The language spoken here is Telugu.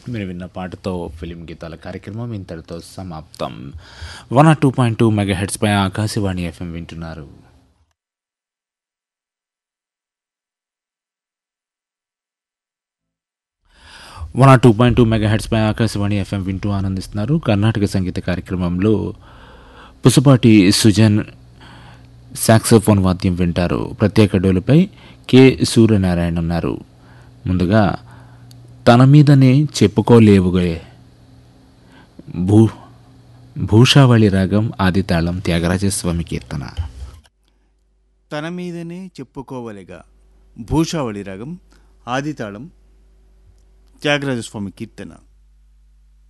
మీరు విన్న పాటతో ఫిలిం గీతాల కార్యక్రమం ఇంతటితో సమాప్తం one R two point two mega హెడ్స్పై ఆకాశవాణి ఎఫ్ఎం వింటున్నారు one R two point two mega హెడ్స్పై ఆకాశవాణి ఎఫ్ఎం వింటూ ఆనందిస్తున్నారు కర్ణాటక సంగీత కార్యక్రమంలో పుసపాటి సుజన్ సాక్సోఫోన్ వాద్యం వింటారు ప్రత్యేక డోలుపై కె సూర్యనారాయణ ఉన్నారు ముందుగా తన మీదనే చెప్పుకోలేవుగే భూ భూషావళి రాగం ఆదితాళం త్యాగరాజస్వామి కీర్తన తన మీదనే చెప్పుకోవలిగా భూషావళి రాగం ఆదితాళం త్యాగరాజస్వామి కీర్తన